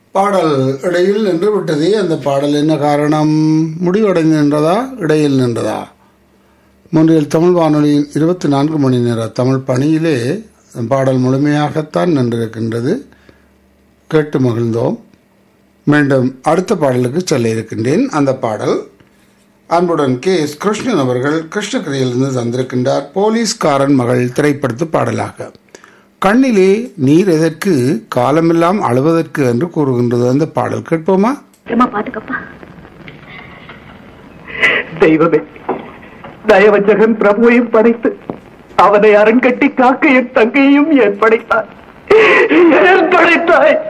பாடல் இடையில் நின்று விட்டதே அந்த பாடல் என்ன காரணம் முடிவடைந்து நின்றதா இடையில் நின்றதா மூன்றில் தமிழ் வானொலியின் இருபத்தி நான்கு மணி நேர தமிழ் பணியிலே பாடல் முழுமையாகத்தான் நின்றிருக்கின்றது கேட்டு மகிழ்ந்தோம் மீண்டும் அடுத்த பாடலுக்கு செல்ல இருக்கின்றேன் அந்த பாடல் அன்புடன் கே எஸ் கிருஷ்ணன் அவர்கள் கிருஷ்ணகிரியிலிருந்து தந்திருக்கின்றார் போலீஸ்காரன் மகள் திரைப்படத்து பாடலாக கண்ணிலே நீர் எதற்கு காலமெல்லாம் அழுவதற்கு என்று கூறுகின்றது அந்த பாடல் கேட்போமா அம்மா பாத்துக்கப்பா தெய்வமே தயவஞ்சகன் பிரபுவையும் படைத்து அவனை அரண்கட்டி காக்க என் தங்கையும் ஏற்படைத்தாய் ஏற்படைத்தாய்